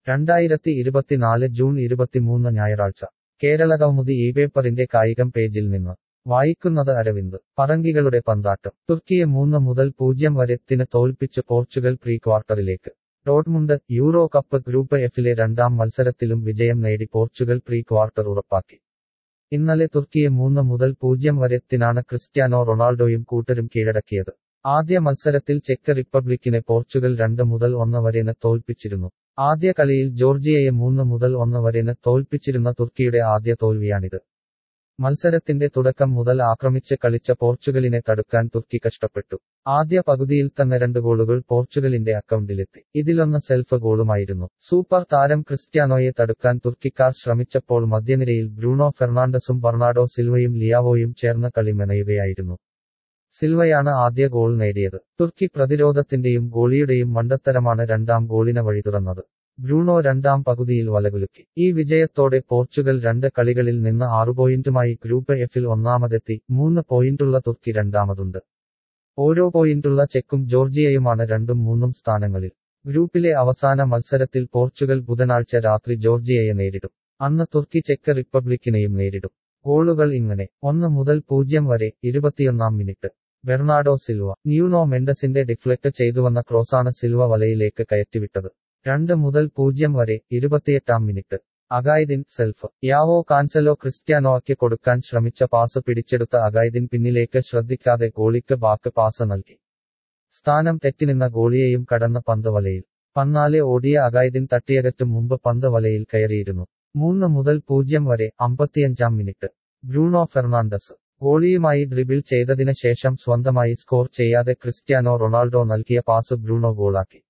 രണ്ടായിരത്തി ഇരുപത്തിനാല് ജൂൺ ഇരുപത്തിമൂന്ന് ഞായറാഴ്ച കേരള കൗമുദി ഈ പേപ്പറിന്റെ കായികം പേജിൽ നിന്ന് വായിക്കുന്നത് അരവിന്ദ് പറങ്കികളുടെ പന്താട്ടം തുർക്കിയെ മൂന്ന് മുതൽ പൂജ്യം വരെത്തിന് തോൽപ്പിച്ച് പോർച്ചുഗൽ പ്രീ ക്വാർട്ടറിലേക്ക് ഡോട്ട്മുണ്ട് യൂറോ കപ്പ് ഗ്രൂപ്പ് എഫിലെ രണ്ടാം മത്സരത്തിലും വിജയം നേടി പോർച്ചുഗൽ പ്രീ ക്വാർട്ടർ ഉറപ്പാക്കി ഇന്നലെ തുർക്കിയെ മൂന്ന് മുതൽ പൂജ്യം വരെത്തിനാണ് ക്രിസ്ത്യാനോ റൊണാൾഡോയും കൂട്ടരും കീഴടക്കിയത് ആദ്യ മത്സരത്തിൽ ചെക്ക് റിപ്പബ്ലിക്കിനെ പോർച്ചുഗൽ രണ്ട് മുതൽ ഒന്ന് വരെന് തോൽപ്പിച്ചിരുന്നു ആദ്യ കളിയിൽ ജോർജിയയെ മൂന്ന് മുതൽ ഒന്ന് വരെന് തോൽപ്പിച്ചിരുന്ന തുർക്കിയുടെ ആദ്യ തോൽവിയാണിത് മത്സരത്തിന്റെ തുടക്കം മുതൽ ആക്രമിച്ച് കളിച്ച പോർച്ചുഗലിനെ തടുക്കാൻ തുർക്കി കഷ്ടപ്പെട്ടു ആദ്യ പകുതിയിൽ തന്നെ രണ്ട് ഗോളുകൾ പോർച്ചുഗലിന്റെ അക്കൗണ്ടിലെത്തി ഇതിലൊന്ന് സെൽഫ് ഗോളുമായിരുന്നു സൂപ്പർ താരം ക്രിസ്ത്യാനോയെ തടുക്കാൻ തുർക്കിക്കാർ ശ്രമിച്ചപ്പോൾ മധ്യനിരയിൽ ബ്രൂണോ ഫെർണാണ്ടസും ബർണാഡോ സിൽവയും ലിയാവോയും ചേർന്ന് കളി മെനയുകയായിരുന്നു സിൽവയാണ് ആദ്യ ഗോൾ നേടിയത് തുർക്കി പ്രതിരോധത്തിന്റെയും ഗോളിയുടെയും മണ്ടത്തരമാണ് രണ്ടാം ഗോളിന് വഴി തുറന്നത് ബ്രൂണോ രണ്ടാം പകുതിയിൽ വലകുലുക്കി ഈ വിജയത്തോടെ പോർച്ചുഗൽ രണ്ട് കളികളിൽ നിന്ന് ആറു പോയിന്റുമായി ഗ്രൂപ്പ് എഫിൽ ഒന്നാമതെത്തി മൂന്ന് പോയിന്റുള്ള തുർക്കി രണ്ടാമതുണ്ട് ഓരോ പോയിന്റുള്ള ചെക്കും ജോർജിയയുമാണ് രണ്ടും മൂന്നും സ്ഥാനങ്ങളിൽ ഗ്രൂപ്പിലെ അവസാന മത്സരത്തിൽ പോർച്ചുഗൽ ബുധനാഴ്ച രാത്രി ജോർജിയയെ നേരിടും അന്ന് തുർക്കി ചെക്ക് റിപ്പബ്ലിക്കിനെയും നേരിടും ഗോളുകൾ ഇങ്ങനെ ഒന്ന് മുതൽ പൂജ്യം വരെ ഇരുപത്തിയൊന്നാം മിനിറ്റ് ബെർണാഡോ സിൽവ ന്യൂനോ മെൻഡസിന്റെ ഡിഫ്ലക്ട് ചെയ്തുവന്ന ക്രോസാണ് സിൽവ വലയിലേക്ക് കയറ്റിവിട്ടത് രണ്ട് മുതൽ പൂജ്യം വരെ ഇരുപത്തിയെട്ടാം മിനിറ്റ് അഗായദിൻ സെൽഫ് യാവോ കാൻസലോ ക്രിസ്ത്യാനോയ്ക്ക് കൊടുക്കാൻ ശ്രമിച്ച പാസ് പിടിച്ചെടുത്ത അഗായദിൻ പിന്നിലേക്ക് ശ്രദ്ധിക്കാതെ ഗോളിക്ക് ബാക്ക് പാസ് നൽകി സ്ഥാനം തെറ്റിനിന്ന ഗോളിയെയും കടന്ന പന്ത് വലയിൽ പന്നാലെ ഓടിയ അഗായദിൻ തട്ടിയകറ്റും മുമ്പ് പന്ത് വലയിൽ കയറിയിരുന്നു മൂന്ന് മുതൽ പൂജ്യം വരെ അമ്പത്തിയഞ്ചാം മിനിറ്റ് ബ്രൂണോ ഫെർണാണ്ടസ് ഗോളിയുമായി ഡ്രിബിൾ ചെയ്തതിന് ശേഷം സ്വന്തമായി സ്കോർ ചെയ്യാതെ ക്രിസ്ത്യാനോ റൊണാൾഡോ നൽകിയ പാസ് ബ്രൂണോ ഗോളാക്കി